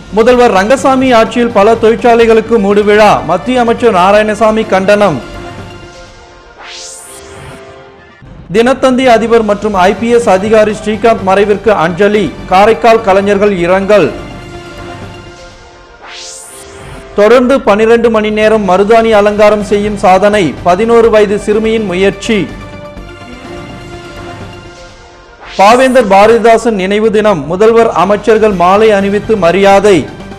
முதல்வர் ரங்கசாமி ஆட்சியில் பல தொழிற்சாலைகளுக்கு மூடு விழா மத்திய அமைச்சர் நாராயணசாமி கண்டனம் தினத்தந்தி அதிபர் மற்றும் ஐபிஎஸ் அதிகாரி ஸ்ரீகாந்த் மறைவிற்கு அஞ்சலி காரைக்கால் கலைஞர்கள் இரங்கல் தொடர்ந்து 12 மணி நேரம் மருதாணி அலங்காரம் செய்யும் சாதனை பதினோரு வயது சிறுமியின் முயற்சி பாவேந்தர் பாரதிதாசன் நினைவு தினம் முதல்வர் அமைச்சர்கள் மாலை அணிவித்து மரியாதை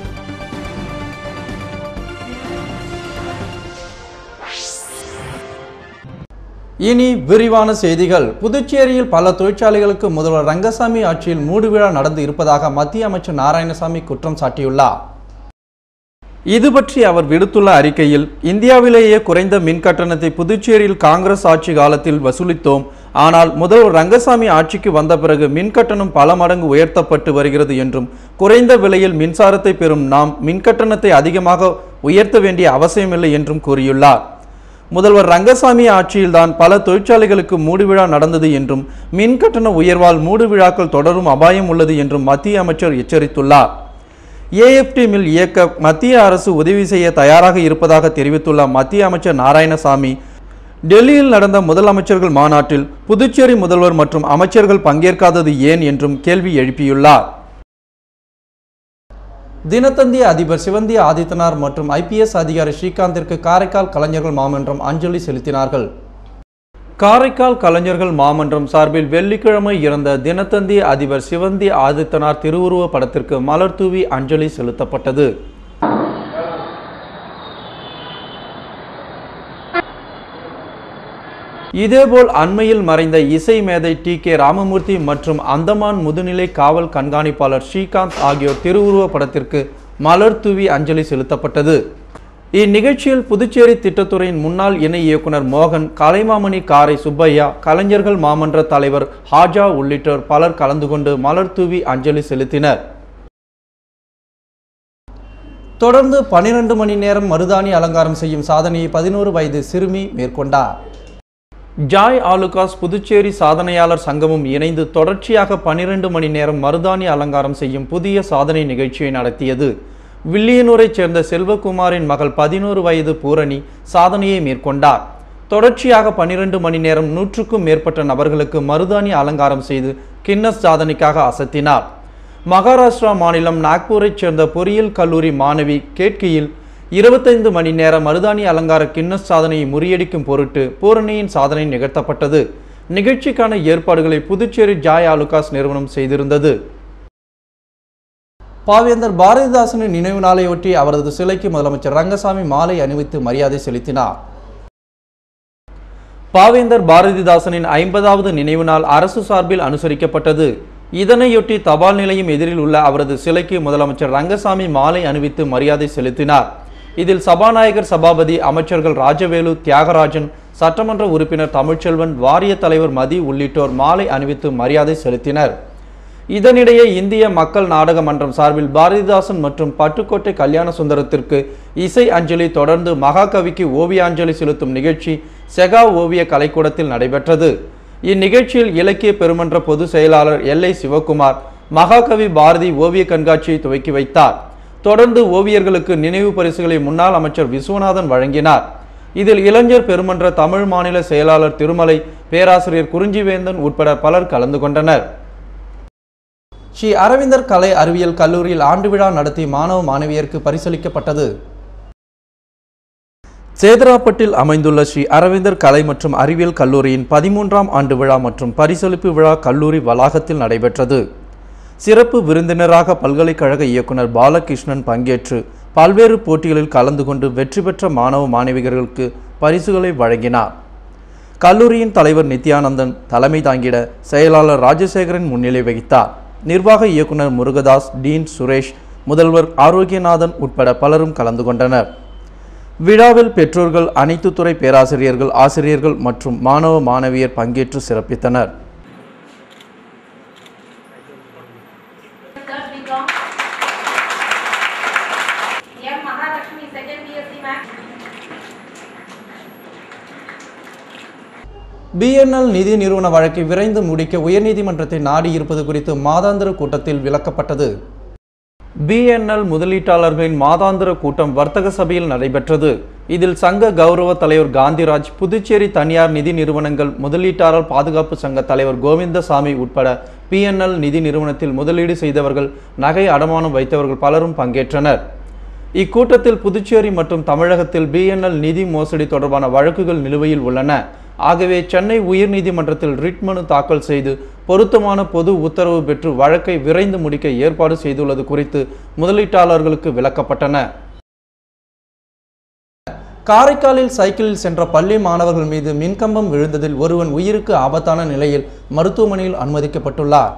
இனி விரிவான செய்திகள் புதுச்சேரியில் பல தொழிற்சாலைகளுக்கு முதல்வர் ரங்கசாமி ஆட்சியில் மூடு விழா நடந்து இருப்பதாக மத்திய அமைச்சர் நாராயணசாமி குற்றம் சாட்டியுள்ளார் இது பற்றி அவர் விடுத்துள்ள அறிக்கையில் இந்தியாவிலேயே குறைந்த மின் கட்டணத்தை புதுச்சேரியில் காங்கிரஸ் ஆட்சி காலத்தில் வசூலித்தோம் ஆனால் முதல்வர் ரங்கசாமி ஆட்சிக்கு வந்த பிறகு மின் கட்டணம் பல மடங்கு உயர்த்தப்பட்டு வருகிறது என்றும் குறைந்த விலையில் மின்சாரத்தை பெறும் நாம் மின் கட்டணத்தை அதிகமாக உயர்த்த வேண்டிய அவசியமில்லை என்றும் கூறியுள்ளார் முதல்வர் ரங்கசாமி ஆட்சியில்தான் பல தொழிற்சாலைகளுக்கு மூடு விழா நடந்தது என்றும் மின் கட்டண உயர்வால் மூடு விழாக்கள் தொடரும் அபாயம் உள்ளது என்றும் மத்திய அமைச்சர் எச்சரித்துள்ளார் ஏஎஃப்டி மில் இயக்க மத்திய அரசு உதவி செய்ய தயாராக இருப்பதாக தெரிவித்துள்ள மத்திய அமைச்சர் நாராயணசாமி டெல்லியில் நடந்த முதலமைச்சர்கள் மாநாட்டில் புதுச்சேரி முதல்வர் மற்றும் அமைச்சர்கள் பங்கேற்காதது ஏன் என்றும் கேள்வி எழுப்பியுள்ளார் தினத்தந்தி அதிபர் சிவந்தி ஆதித்தனார் மற்றும் ஐபிஎஸ் அதிகாரி ஸ்ரீகாந்திற்கு காரைக்கால் கலைஞர்கள் மாமன்றம் அஞ்சலி செலுத்தினார்கள் காரைக்கால் கலைஞர்கள் மாமன்றம் சார்பில் வெள்ளிக்கிழமை இறந்த தினத்தந்தி அதிபர் சிவந்தி ஆதித்தனார் திருவுருவ படத்திற்கு மலர் தூவி அஞ்சலி செலுத்தப்பட்டது இதேபோல் அண்மையில் மறைந்த இசை மேதை டி கே ராமமூர்த்தி மற்றும் அந்தமான் முதுநிலை காவல் கண்காணிப்பாளர் ஸ்ரீகாந்த் ஆகியோர் திருவுருவ படத்திற்கு மலர் தூவி அஞ்சலி செலுத்தப்பட்டது இந்நிகழ்ச்சியில் புதுச்சேரி திட்டத்துறையின் முன்னாள் இணை இயக்குனர் மோகன் கலைமாமணி காரை சுப்பையா கலைஞர்கள் மாமன்ற தலைவர் ஹாஜா உள்ளிட்டோர் பலர் கலந்து கொண்டு மலர் தூவி அஞ்சலி செலுத்தினர் தொடர்ந்து பனிரெண்டு மணி நேரம் மருதாணி அலங்காரம் செய்யும் சாதனையை பதினோரு வயது சிறுமி மேற்கொண்டார் ஜாய் ஆலுகாஸ் புதுச்சேரி சாதனையாளர் சங்கமும் இணைந்து தொடர்ச்சியாக பனிரெண்டு மணி நேரம் மருதாணி அலங்காரம் செய்யும் புதிய சாதனை நிகழ்ச்சியை நடத்தியது வில்லியனூரைச் சேர்ந்த செல்வகுமாரின் மகள் பதினோரு வயது பூரணி சாதனையை மேற்கொண்டார் தொடர்ச்சியாக பனிரெண்டு மணி நேரம் நூற்றுக்கும் மேற்பட்ட நபர்களுக்கு மருதாணி அலங்காரம் செய்து கின்னஸ் சாதனைக்காக அசத்தினார் மகாராஷ்டிரா மாநிலம் நாக்பூரைச் சேர்ந்த பொறியியல் கல்லூரி மாணவி கேட்கியில் இருபத்தைந்து மணி நேர மருதாணி அலங்கார கின்னஸ் சாதனையை முறியடிக்கும் பொருட்டு பூரணியின் சாதனை நிகழ்த்தப்பட்டது நிகழ்ச்சிக்கான ஏற்பாடுகளை புதுச்சேரி ஜாய் ஆலுகாஸ் நிறுவனம் செய்திருந்தது பாவேந்தர் பாரதிதாசனின் நினைவு நாளையொட்டி அவரது சிலைக்கு முதலமைச்சர் ரங்கசாமி மாலை அணிவித்து மரியாதை செலுத்தினார் பாவேந்தர் பாரதிதாசனின் ஐம்பதாவது நினைவு நாள் அரசு சார்பில் அனுசரிக்கப்பட்டது இதனையொட்டி தபால் நிலையம் எதிரில் உள்ள அவரது சிலைக்கு முதலமைச்சர் ரங்கசாமி மாலை அணிவித்து மரியாதை செலுத்தினார் இதில் சபாநாயகர் சபாபதி அமைச்சர்கள் ராஜவேலு தியாகராஜன் சட்டமன்ற உறுப்பினர் தமிழ்ச்செல்வன் வாரிய தலைவர் மதி உள்ளிட்டோர் மாலை அணிவித்து மரியாதை செலுத்தினர் இதனிடையே இந்திய மக்கள் நாடக மன்றம் சார்பில் பாரதிதாசன் மற்றும் பட்டுக்கோட்டை கல்யாண சுந்தரத்திற்கு இசை அஞ்சலி தொடர்ந்து மகாகவிக்கு ஓவியாஞ்சலி செலுத்தும் நிகழ்ச்சி செகா ஓவிய கலைக்கூடத்தில் நடைபெற்றது இந்நிகழ்ச்சியில் இலக்கிய பெருமன்ற பொதுச் செயலாளர் எல் ஐ சிவகுமார் மகாகவி பாரதி ஓவிய கண்காட்சியை துவக்கி வைத்தார் தொடர்ந்து ஓவியர்களுக்கு நினைவு பரிசுகளை முன்னாள் அமைச்சர் விஸ்வநாதன் வழங்கினார் இதில் இளைஞர் பெருமன்ற தமிழ் மாநில செயலாளர் திருமலை பேராசிரியர் குறிஞ்சிவேந்தன் உட்பட பலர் கலந்து கொண்டனர் ஸ்ரீ அரவிந்தர் கலை அறிவியல் கல்லூரியில் ஆண்டு விழா நடத்தி மாணவ மாணவியருக்கு பரிசளிக்கப்பட்டது சேதராப்பட்டில் அமைந்துள்ள ஸ்ரீ அரவிந்தர் கலை மற்றும் அறிவியல் கல்லூரியின் பதிமூன்றாம் ஆண்டு விழா மற்றும் பரிசளிப்பு விழா கல்லூரி வளாகத்தில் நடைபெற்றது சிறப்பு விருந்தினராக பல்கலைக்கழக இயக்குனர் பாலகிருஷ்ணன் பங்கேற்று பல்வேறு போட்டிகளில் கலந்து கொண்டு வெற்றி பெற்ற மாணவ மாணவியர்களுக்கு பரிசுகளை வழங்கினார் கல்லூரியின் தலைவர் நித்யானந்தன் தலைமை தாங்கிட செயலாளர் ராஜசேகரன் முன்னிலை வகித்தார் நிர்வாக இயக்குனர் முருகதாஸ் டீன் சுரேஷ் முதல்வர் ஆரோக்கியநாதன் உட்பட பலரும் கலந்து கொண்டனர் விழாவில் பெற்றோர்கள் அனைத்து துறை பேராசிரியர்கள் ஆசிரியர்கள் மற்றும் மாணவ மாணவியர் பங்கேற்று சிறப்பித்தனர் Third BCom. M. Mahalakshmi, second BSc Math. BNL நிதி நிறுவன வழக்கை விரைந்து முடிக்க உயர்நீதிமன்றத்தை நாடி இருப்பது குறித்து மாதாந்திர கூட்டத்தில் விளக்கப்பட்டது பிஎன்எல் முதலீட்டாளர்களின் மாதாந்திர கூட்டம் வர்த்தக சபையில் நடைபெற்றது இதில் சங்க கௌரவ தலைவர் காந்திராஜ் புதுச்சேரி தனியார் நிதி நிறுவனங்கள் முதலீட்டாளர் பாதுகாப்பு சங்க தலைவர் கோவிந்தசாமி உட்பட பிஎன்எல் நிதி நிறுவனத்தில் முதலீடு செய்தவர்கள் நகை அடமானம் வைத்தவர்கள் பலரும் பங்கேற்றனர் இக்கூட்டத்தில் புதுச்சேரி மற்றும் தமிழகத்தில் பிஎன்எல் நிதி மோசடி தொடர்பான வழக்குகள் நிலுவையில் உள்ளன ஆகவே சென்னை உயர்நீதிமன்றத்தில் ரிட் மனு தாக்கல் செய்து பொருத்தமான பொது உத்தரவு பெற்று வழக்கை விரைந்து முடிக்க ஏற்பாடு செய்துள்ளது குறித்து முதலீட்டாளர்களுக்கு விளக்கப்பட்டன காரைக்காலில் சைக்கிளில் சென்ற பள்ளி மாணவர்கள் மீது மின்கம்பம் விழுந்ததில் ஒருவன் உயிருக்கு ஆபத்தான நிலையில் மருத்துவமனையில் அனுமதிக்கப்பட்டுள்ளார்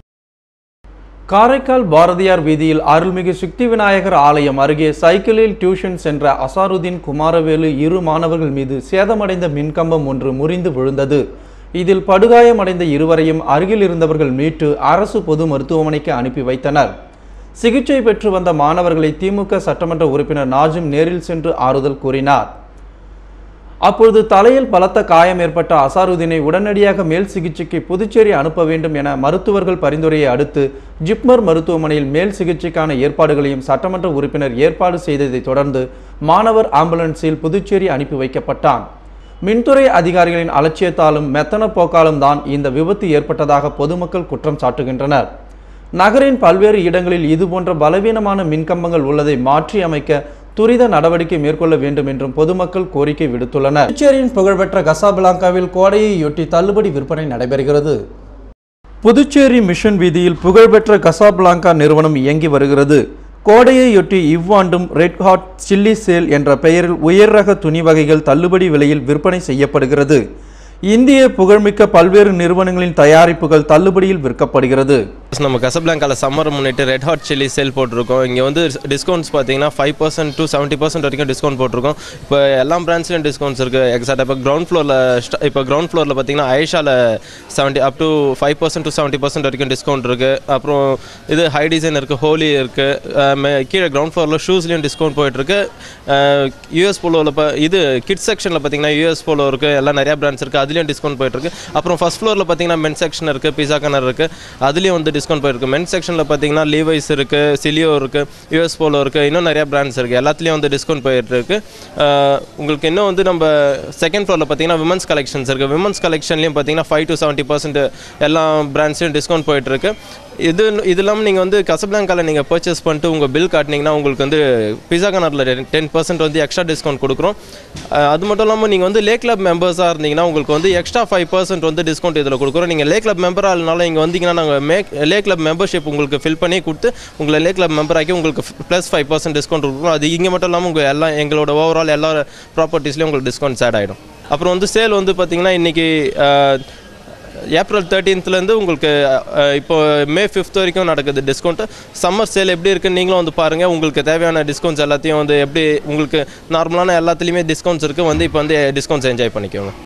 காரைக்கால் பாரதியார் வீதியில் அருள்மிகு சுக்தி விநாயகர் ஆலயம் அருகே சைக்கிளில் டியூஷன் சென்ற அசாருதீன் குமாரவேலு இரு மாணவர்கள் மீது சேதமடைந்த மின்கம்பம் ஒன்று முறிந்து விழுந்தது இதில் படுகாயமடைந்த இருவரையும் அருகில் இருந்தவர்கள் மீட்டு அரசு பொது மருத்துவமனைக்கு அனுப்பி வைத்தனர் சிகிச்சை பெற்று வந்த மாணவர்களை திமுக சட்டமன்ற உறுப்பினர் நாஜும் நேரில் சென்று ஆறுதல் கூறினார் அப்பொழுது தலையில் பலத்த காயம் ஏற்பட்ட அசாருதீனை உடனடியாக மேல் சிகிச்சைக்கு புதுச்சேரி அனுப்ப வேண்டும் என மருத்துவர்கள் பரிந்துரையை அடுத்து ஜிப்மர் மருத்துவமனையில் மேல் சிகிச்சைக்கான ஏற்பாடுகளையும் சட்டமன்ற உறுப்பினர் ஏற்பாடு செய்ததை தொடர்ந்து மாணவர் ஆம்புலன்ஸில் புதுச்சேரி அனுப்பி வைக்கப்பட்டான் மின்துறை அதிகாரிகளின் அலட்சியத்தாலும் மெத்தன போக்காலும் தான் இந்த விபத்து ஏற்பட்டதாக பொதுமக்கள் குற்றம் சாட்டுகின்றனர் நகரின் பல்வேறு இடங்களில் இதுபோன்ற பலவீனமான மின்கம்பங்கள் உள்ளதை மாற்றி அமைக்க துரித நடவடிக்கை மேற்கொள்ள வேண்டும் என்றும் பொதுமக்கள் கோரிக்கை விடுத்துள்ளனர் புதுச்சேரியின் புகழ்பெற்ற கசாபிளாங்காவில் கோடையையொட்டி தள்ளுபடி விற்பனை நடைபெறுகிறது புதுச்சேரி மிஷன் வீதியில் புகழ்பெற்ற கசாபிளாங்கா நிறுவனம் இயங்கி வருகிறது கோடையையொட்டி இவ்வாண்டும் ரெட் ஹாட் சில்லி சேல் என்ற பெயரில் உயர் ரக துணி வகைகள் தள்ளுபடி விலையில் விற்பனை செய்யப்படுகிறது இந்திய புகழ்மிக்க பல்வேறு நிறுவனங்களின் தயாரிப்புகள் தள்ளுபடியில் விற்கப்படுகிறது நம்ம கசப்லாங்கால சம்மர் முன்னிட்டு ரெட் ஹாட் சில்லி சேல் போட்டிருக்கோம் இங்கே வந்து டிஸ்கவுண்ட்ஸ் பார்த்தீங்கன்னா five percent to seventy percent வரைக்கும் டிஸ்கவுண்ட் போட்டிருக்கோம் இப்போ எல்லா பிராண்ட்ஸ்லையும் டிஸ்கவுண்ட்ஸ் இருக்குது எக்ஸாக்டாக இப்போ கிரவுண்ட் ஃப்ளோரில் இப்போ கிரவுண்ட் ஃப்ளோரில் பார்த்தீங்கன்னா ஐஷாவில் seventy up to five percent to seventy percent வரைக்கும் டிஸ்கவுண்ட் இருக்குது அப்புறம் இது ஹை டிசைன் இருக்குது ஹோலி இருக்குது கீழே கிரவுண்ட் ஃப்ளோரில் ஷூஸ்லேயும் டிஸ்கவுண்ட் போயிட்டுருக்கு யூஎஸ் போலோவில் இப்போ இது கிட்ஸ் செக்ஷனில் பார்த்தீங்கன்னா யூஎஸ் போலோ இருக்குது எல்லாம் நிறையா பிராண்ட்ஸ் இருக்குது அதுலேயும் டிஸ்கவுண்ட் போயிட்டுருக்கு அப்புறம் ஃபஸ்ட் ஃப்ளோரில் பார்த்தீங்கன்னா மென் செக்ஷன் இருக்குது பிஸா கனர் இருக்குது அதுலேயும் வந்து டிஸ்கவுண்ட் போயிருக்கு மென் செக்ஷனில் பார்த்தீங்கன்னா லீவைஸ் இருக்குது சிலியோ இருக்குது யூஎஸ் போலோ இருக்குது இன்னும் நிறையா பிராண்ட்ஸ் இருக்குது எல்லாத்துலேயும் வந்து டிஸ்கவுண்ட் போயிட்டு இருக்கு அஹ் உங்களுக்கு இன்னும் வந்து நம்ம செகண்ட் ஃப்ளோரில் பார்த்தீங்கன்னா விமன்ஸ் கலெக்ஷன்ஸ் இருக்குது விமன்ஸ் கலெக்ஷன்லையும் பார்த்தீங்கன்னா ஃபைவ் டு செவன்ட்டி பர்சன்ட் எல்லா பிராண்ட்ஸ்லையும் டிஸ்கவுண்ட் போயிட்டு இருக்கு இது இது இல்லாமல் நீங்கள் வந்து கசப்லாங்கால நீங்கள் பர்ச்சேஸ் பண்ணிட்டு உங்கள் பில் காட்டினீங்கன்னா உங்களுக்கு வந்து பிஸா கனரில் டென் பர்சன்ட் வந்து எக்ஸ்ட்ரா டிஸ்கவுண்ட் கொடுக்குறோம் அஹ் அது மட்டும் இல்லாமல் நீங்கள் வந்து லே கிளப் மெம்பர்ஸாக இருந்தீங்கன்னா உங்களுக்கு வந்து எக்ஸ்ட்ரா ஃபைவ் பர்சன்ட் வந்து டிஸ்கவுண்ட் இதில் கொடுக்குறோம் நீங்கள் லே கிளப் மெம்பராக இருந்தாலும் இங்கே வந்தீங்கன்னா நாங்கள் மே லே கிளப் மெம்பர்ஷிப் உங்களுக்கு ஃபில் பண்ணி கொடுத்து உங்களை லே கிளப் மெம்பர் ஆக்கி உங்களுக்கு ப்ளஸ் ஃபைவ் பர்சன்ட் டிஸ்கவுண்ட் கொடுக்குறோம் அது இங்கே மட்டும் இல்லாமல் உங்கள் எல்லா எங்களோட ஓவரால் எல்லா ப்ராப்பர்ட்டிஸ்லேயும் உங்களுக்கு டிஸ்கவுண்ட்ஸ் ஆட் ஆகிடும் அப்புறம் வந்து சேல் வந்து பார்த்தீங்கன்னா இன்றைக்கி ஏப்ரல் தேர்ட்டீன்த்லேருந்து உங்களுக்கு அஹ், இப்போ மே ஃபிஃப்த் வரைக்கும் நடக்குது டிஸ்கவுண்ட் சம்மர் சேல் எப்படி இருக்குன்னு நீங்களும் வந்து பாருங்கள் உங்களுக்கு தேவையான டிஸ்கவுண்ட்ஸ் எல்லாத்தையும் வந்து எப்படி உங்களுக்கு நார்மலான எல்லாத்துலேயுமே டிஸ்கவுண்ட்ஸ் இருக்குது வந்து இப்போ வந்து டிஸ்கவுண்ட்ஸ் என்ஜாய் பண்ணிக்கோங்க